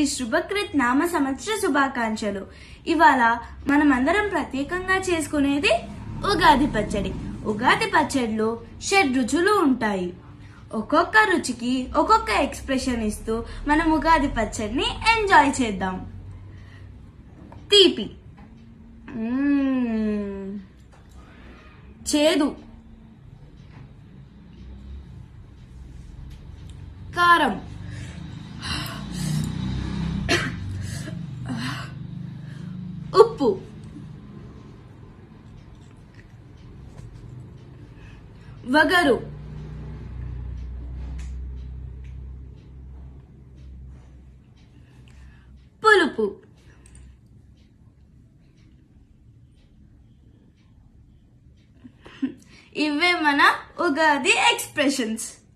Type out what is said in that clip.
శుభకృత్ నామ సంవత్సర శుభాకాంక్షలు ఇవాళ మనమందరం ప్రత్యేకంగా చేసుకునేది ఉగాది పచ్చడి ఉగాది పచ్చడిలో షడ్ రుచులు ఉంటాయి ఒక్కొక్క రుచికి ఒక్కొక్క ఎక్స్ప్రెషన్ ఇస్తూ మనం ఉగాది పచ్చడిని ఎంజాయ్ చేద్దాం తీపి మ్మ్. చేదు కారం ఉప్పు వగరు పులుపు ఇవే మన ఉగాది ఎక్స్ప్రెషన్స్